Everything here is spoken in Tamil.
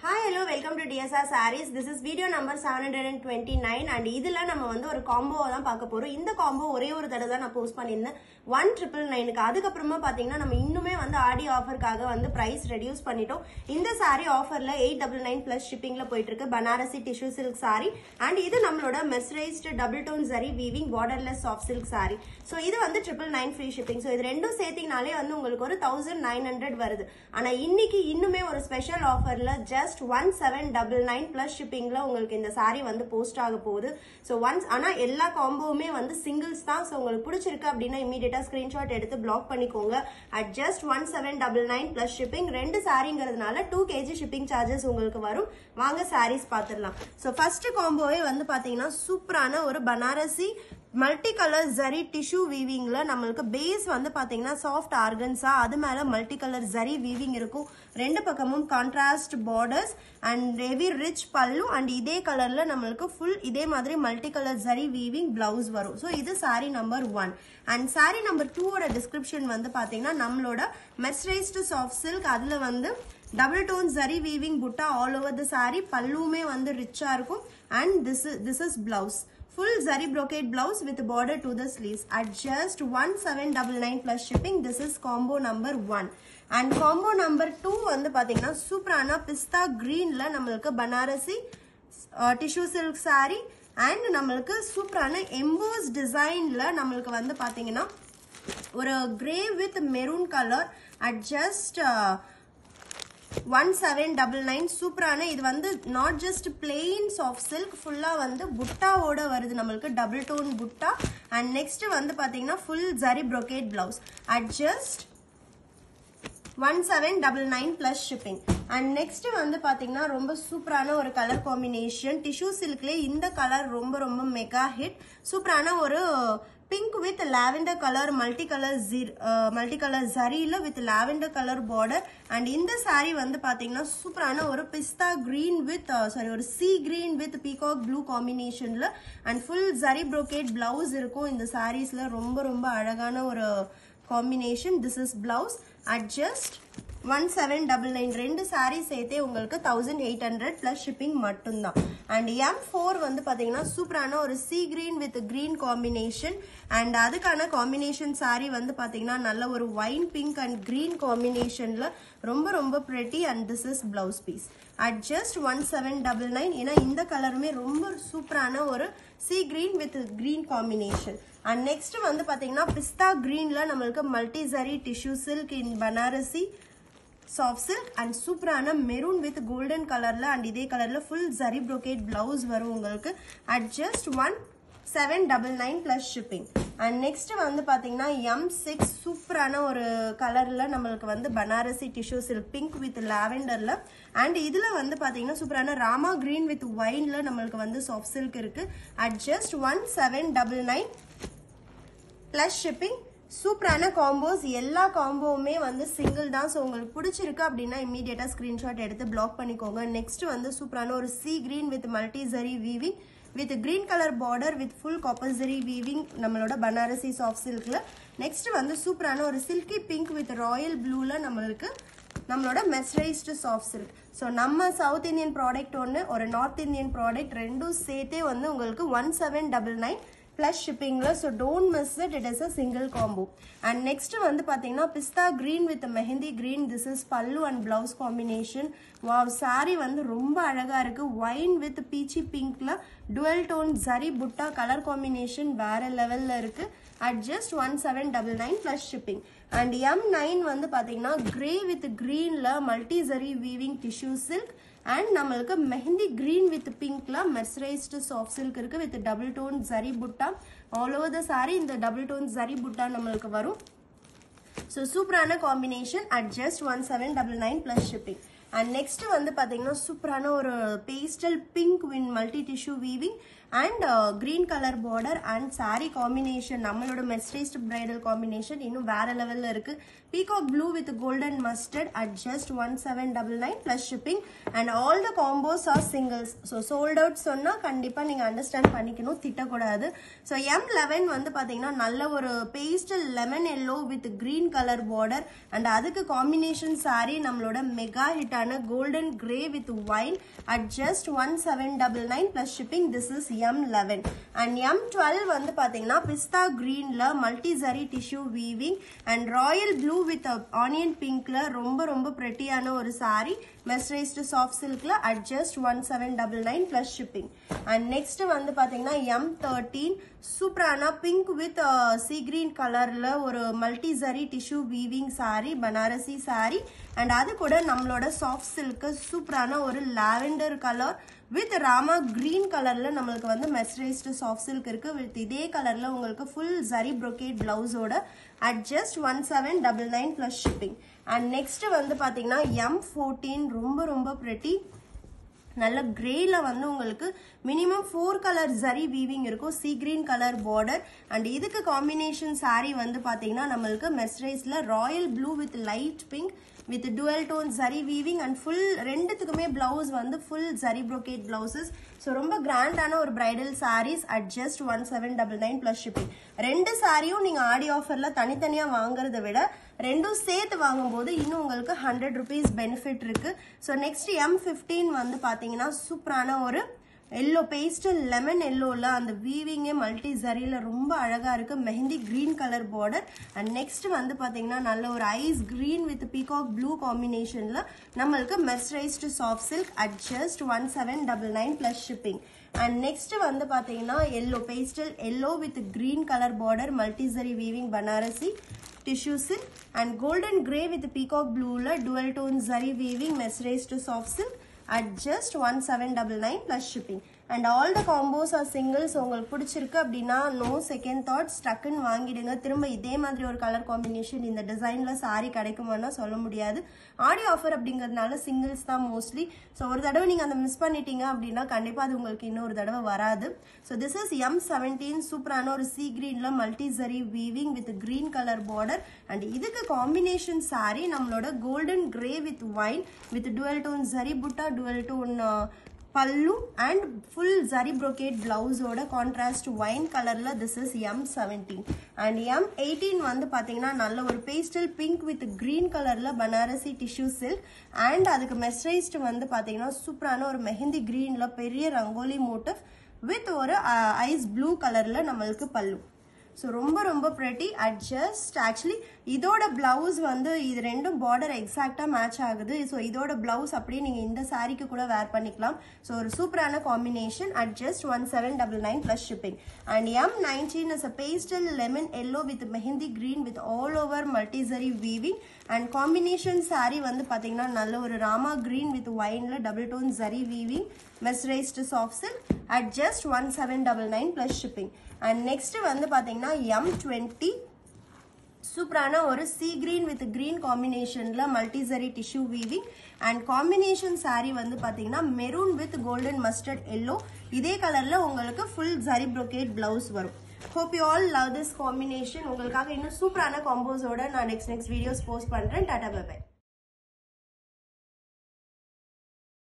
hi hello welcome to DSR saris this is video number seven hundred and twenty nine and இதில் நம்ம வந்து ஒரு காம்போவை தான் பார்க்க போகிறோம் இந்த காம்போ ஒரே ஒரு தடவை தான் நான் போஸ்ட் பண்ணியிருந்தேன் ஒன் ட்ரிபிள் நைனுக்கு அதுக்கப்புறமா பார்த்தீங்கன்னா நம்ம இன்னுமே வந்து ஆடி ஆஃபருக்காக வந்து ப்ரைஸ் ரெடியூஸ் பண்ணிட்டோம் இந்த சாரீ ஆஃபரில் எயிட் டபுள் நைன் ப்ளஸ் ஷிப்பிங்கில் போயிட்டு இருக்கு Banarasi tissue silk sari and இது நம்மளோட mercerised double tone zari weaving borderless soft silk sari so இது வந்து triple nine free shipping so இது ரெண்டும் சேர்த்திங்கனாலே வந்து உங்களுக்கு ஒரு தௌசண்ட் நைன் ஹண்ட்ரட் வருது ஆனால் இன்னைக்கு இன்னுமே ஒரு ஸ்பெஷல் ஆஃபரில் just one seven double nine plus ஷிப்பிங்கில் உங்களுக்கு இந்த சாரீ வந்து போஸ்ட் ஆக போகுது ஸோ ஒன்ஸ் ஆனால் எல்லா காம்போவுமே வந்து சிங்கிள்ஸ் தான் ஸோ உங்களுக்கு பிடிச்சிருக்கு அப்படின்னா இமீடியட்டாக ஸ்க்ரீன்ஷாட் எடுத்து பிளாக் பண்ணிக்கோங்க at just one seven double nine plus shipping ரெண்டு சாரிங்கிறதுனால டூ கேஜி ஷிப்பிங் சார்ஜஸ் உங்களுக்கு வரும் வாங்க சாரீஸ் பார்த்துடலாம் ஸோ ஃபர்ஸ்ட் காம்போவே வந்து பார்த்தீங்கன்னா சூப்பரான ஒரு Banarasi multi colour zari tissue வீவிங்ல நம்மளுக்கு பேஸ் வந்து பாத்தீங்கன்னா சாஃப்ட் ஆர்கன்ஸா அது மேல மல்டி கலர் ஜரி வீவிங் இருக்கும் ரெண்டு பக்கமும் contrast borders and heavy rich pallu and இதே கலர்ல நம்மளுக்கு ஃபுல் இதே மாதிரி multi colour zari weaving blouse வரும் ஸோ இது sari number one and sari number டூவோட டிஸ்கிரிப்ஷன் வந்து பாத்தீங்கன்னா நம்மளோட மெஸ்ரைஸ்டு சாஃப்ட் சில்க் அதுல வந்து double tone zari weaving butta all over the sari பல்லுமே வந்து ரிச்சா இருக்கும் and this this is blouse full zari brocade blouse with border to the sleeves at just 1799 plus shipping this is combo number 1 and combo number 2 வந்து பாத்தீங்கன்னா சூப்பரான பிஸ்தா கிரீன்ல நம்மளுக்கு Banarasi tissue silk saree and நம்மளுக்கு சூப்பரான எம்போஸ் டிசைன்ல நம்மளுக்கு வந்து பாத்தீங்கன்னா ஒரு grey with maroon colour at just one seven double nine சூப்பரான இது வந்து not just plain soft silk ஃபுல்லாக வந்து புட்டாவோட வருது நம்மளுக்கு double tone butta and next வந்து பார்த்தீங்கன்னா full zari brocade blouse at just one seven double nine plus shipping and next வந்து பார்த்தீங்கன்னா ரொம்ப சூப்பரான ஒரு கலர் காம்பினேஷன் டிஷ்யூ சில்க்லேயே இந்த கலர் ரொம்ப ரொம்ப மெகா ஹிட் சூப்பரான ஒரு pink with lavender colour multi colour zari multi colour ஜரியில் with lavender colour border and இந்த சாரீ வந்து பார்த்தீங்கன்னா சூப்பரான ஒரு பிஸ்தா கிரீன் வித் சாரி ஒரு sea green with peacock blue காம்பினேஷனில் and full zari brocade blouse இருக்கும் இந்த சாரீஸில் ரொம்ப ரொம்ப அழகான ஒரு combination this is blouse at just one seven double nine ரெண்டு சாரீ சேர்த்தே உங்களுக்கு thousand eight hundred plus shipping மட்டும்தான் அண்ட் எம் ஃபோர் வந்து பார்த்தீங்கன்னா சூப்பரான ஒரு sea green with green combination and அதுக்கான காம்பினேஷன் சாரீ வந்து பார்த்தீங்கன்னா நல்ல ஒரு ஒயின் பிங்க் அண்ட் கிரீன் காம்பினேஷனில் ரொம்ப ரொம்ப pretty and this is blouse piece at just one seven double nine ஏன்னா இந்த கலருமே ரொம்ப சூப்பரான ஒரு sea green with green combination and next வந்து பார்த்தீங்கன்னா பிஸ்தா கிரீன்ல நம்மளுக்கு multi zari tissue silk in Banarasi soft silk and சூப்பரான மெரூன் வித் கோல்டன் கலர்ல அண்ட் இதே கலர்ல ஃபுல் ஜரி ப்ரோகேட் பிளவுஸ் வரும் உங்களுக்கு at just one seven double nine plus shipping and next வந்து பார்த்தீங்கன்னா எம் சிக்ஸ் சூப்பரான ஒரு கலரில் நம்மளுக்கு வந்து Banarasi tissue silk pink with லாவெண்டரில் அண்ட் இதில் வந்து பார்த்தீங்கன்னா சூப்பரான ராமா கிரீன் வித் ஒயினில் நம்மளுக்கு வந்து சாஃப்ட் சில்க் இருக்குது at just one seven double nine plus shipping சூப்பரான காம்போஸ் எல்லா காம்போவுமே வந்து சிங்கிள் தான் ஸோ உங்களுக்கு பிடிச்சிருக்கு அப்படின்னா இமீடியட்டாக ஸ்க்ரீன்ஷாட் எடுத்து பிளாக் பண்ணிக்கோங்க நெக்ஸ்ட் வந்து சூப்பரான ஒரு sea green with multi zari weaving with green colour border with full copper zari weaving நம்மளோட பனாரசி சாஃப்ட் சில்கில் நெக்ஸ்ட் வந்து சூப்பரான ஒரு சில்கி பிங்க் வித் ராயல் ப்ளூவில் நம்மளுக்கு நம்மளோட மெஸ்ரைஸ்டு சாஃப்ட் சில்க் ஸோ நம்ம சவுத் இந்தியன் ப்ராடக்ட் ஒன்று ஒரு நார்த் இந்தியன் ப்ராடக்ட் ரெண்டும் சேர்த்தே வந்து உங்களுக்கு one seven double nine plus ஷிப்பிங்கில் so don't miss it it is a single combo and next வந்து பார்த்தீங்கன்னா pista green with mehndi green this is pallu and blouse combination wow sari வந்து ரொம்ப அழகாக இருக்குது ஒயின் வித் பீச்சி பிங்க்கில் டுவெல் டோன் ஜரி புட்டா கலர் காம்பினேஷன் வேறு லெவலில் இருக்குது at just one seven double nine plus shipping and M nine வந்து பார்த்தீங்கன்னா கிரே வித் க்ரீனில் multi zari weaving tissue silk and நம்மளுக்கு மெஹந்தி கிரீன் வித் பிங்க்ல மெர்சரைஸ்டு சாஃப்ட் சில்க் இருக்கு with double tone zari butta all over the sari இந்த டபுள் டோன் ஜரி புட்டா நம்மளுக்கு வரும் ஸோ சூப்பரான combination at just one seven double nine plus shipping and next வந்து பார்த்தீங்கன்னா சூப்பரான ஒரு pastel pink win multi tissue weaving and green colour border and sari combination நம்மளோட மெஸ்டைஸ்ட் பிரைடல் காம்பினேஷன் இன்னும் வேற லெவலில் இருக்கு peacock blue with golden mustard at just one seven double nine plus shipping and all the combos are singles so sold out சொன்னால் கண்டிப்பாக நீங்கள் அண்டர்ஸ்டாண்ட் பண்ணிக்கணும் திட்டக்கூடாது ஸோ எம் லெவன் வந்து பார்த்தீங்கன்னா நல்ல ஒரு pastel lemon yellow with green colour border and அதுக்கு காம்பினேஷன் சாரி நம்மளோட மெகா ஹிட்டான சூப்பரான golden grey with wine at just one seven double nine plus shipping this is M eleven and M twelve வந்து பாத்தீங்கன்னா பிஸ்தா கிரீன்ல multi zari tissue weaving and royal blue with onion பிங்க்ல ரொம்ப ரொம்ப பிரெட்டியான ஒரு சாரி மெஸ்ரைஸ்டு சாஃப்ட் சில்க்ல at just one seven double nine plus shipping and next வந்து பாத்தீங்கன்னா எம் தேர்ட்டீன் சூப்பரான பிங்க் வித் சி கிரீன் கலர்ல ஒரு multi zari tissue weaving sari Banarasi sari and அது கூட நம்மளோட சாஃப்ட் சில்க்கு சூப்பரான ஒரு lavender colour with Rama green கலர்ல நம்மளுக்கு வந்து மெஸ்ரைஸ்டு சாஃப்ட் சில்க் இருக்கு வித் இதே கலர்ல உங்களுக்கு ஃபுல் ஜரி ப்ரொகேட் பிளவுஸோட at just one seven double nine plus shipping and next வந்து பாத்தீங்கன்னா எம் ஃபோர்டீன் ரொம்ப ரொம்ப ப்ரெட்டி நல்ல கிரேல வந்து உங்களுக்கு minimum four colour zari weaving இருக்கும் sea green colour border and இதுக்கு காம்பினேஷன் சாரி வந்து பாத்தீங்கன்னா நம்மளுக்கு மெஸ்ரைஸ்ல royal blue with light pink with dual tone zari weaving and full ரெண்டுத்துக்குமே பிளவுஸ் வந்து full zari brocade blouses so ரொம்ப கிராண்டான ஒரு bridal saris at just one seven double nine plus shipping ரெண்டு சாரியும் நீங்க ஆடி ஆஃபர்ல தனித்தனியா வாங்குறத விட ரெண்டும் சேர்த்து வாங்கும்போது இன்னும் உங்களுக்கு ஹண்ட்ரட் ருபீஸ் பெனிஃபிட் இருக்கு ஸோ நெக்ஸ்ட் எம் ஃபிஃப்டீன் வந்து பாத்தீங்கன்னா சூப்பரான ஒரு எல்லோ பேஸ்டல் லெமன் எல்லோல அந்த வீவிங்கே மல்டி ஜரியில ரொம்ப அழகா இருக்கு mehndi green colour border and next வந்து பாத்தீங்கன்னா நல்ல ஒரு ice green with peacock blue காம்பினேஷன்ல நம்மளுக்கு mercerised soft silk at just one seven double nine plus shipping and next வந்து பாத்தீங்கன்னா yellow pastel yellow with green colour border multi zari weaving Banarasi tissue silk and golden grey with peacock ப்ளூல dual tone zari weaving mercerised soft silk at just 1799 plus shipping and all the combos are singles உங்களுக்கு பிடிச்சிருக்கு அப்படின்னா நோ செகண்ட் தாட்ஸ் டக்குன்னு வாங்கிடுங்க திரும்ப இதே மாதிரி ஒரு கலர் காம்பினேஷன் இந்த டிசைன்ல சாரி கிடைக்குமானா சொல்ல முடியாது ஆடி ஆஃபர் அப்படிங்கிறதுனால சிங்கிள்ஸ் தான் மோஸ்ட்லி ஸோ ஒரு தடவை நீங்க அந்த மிஸ் பண்ணிட்டீங்க அப்படின்னா கண்டிப்பா அது உங்களுக்கு இன்னொரு தடவை வராது so this is M seventeen சூப்பரான ஒரு சி கிரீன்ல multi zari weaving with green colour border and இதுக்கு காம்பினேஷன் சாரி நம்மளோட golden grey with wine with dual tone zari butta dual tone pallu and full zari brocade பிளவுஸோட கான்ட்ராஸ்ட் ஒயின் கலர்ல this is M seventeen and M eighteen வந்து பாத்தீங்கன்னா நல்ல ஒரு பேஸ்டல் பிங்க் வித் கிரீன் கலர்ல பனாரசி டிஷ்யூ சில்க் அண்ட் அதுக்கு மெஸ்ரைஸ்டு வந்து பாத்தீங்கன்னா சூப்பரான ஒரு மெஹந்தி கிரீன்ல பெரிய ரங்கோலி மோட்டிவ் வித் ஒரு ஐஸ் ப்ளூ கலர்ல நம்மளுக்கு பல்லு ஸோ ரொம்ப ரொம்ப ப்ரெட்டி அட் ஜஸ்ட் ஆக்சுவலி இதோட பிளவுஸ் வந்து இது ரெண்டும் பார்டர் எக்ஸாக்டாக மேட்ச் ஆகுது ஸோ இதோட பிளவுஸ் அப்படியே நீங்கள் இந்த சாரிக்கு கூட வேர் பண்ணிக்கலாம் ஸோ ஒரு சூப்பரான combination at just one seven double nine plus shipping and M nineteen is a pastel lemon yellow with mehndi green with all over multi zari weaving and combination sari வந்து பார்த்தீங்கன்னா நல்ல ஒரு ராமா கிரீன் வித் ஒயின்ல double tone zari weaving mercerised soft silk at just one seven double nine plus shipping and next வந்து பார்த்தீங்கன்னா எம் டுவெண்ட்டி சூப்பரான ஒரு சி கிரீன் வித் கிரீன் காம்பினேஷன்ல multi zari tissue weaving and combination sari வந்து பாத்தீங்கன்னா maroon with golden mustard yellow இதே கலர்ல உங்களுக்கு ஃபுல் ஜரி ப்ரொகேட் பிளவுஸ் வரும் hope you all love this combination உங்களுக்காக இன்னும் சூப்பரான காம்போஸோட நான் நெக்ஸ்ட் நெக்ஸ்ட் வீடியோஸ் போஸ்ட் பண்றேன் டாடா பை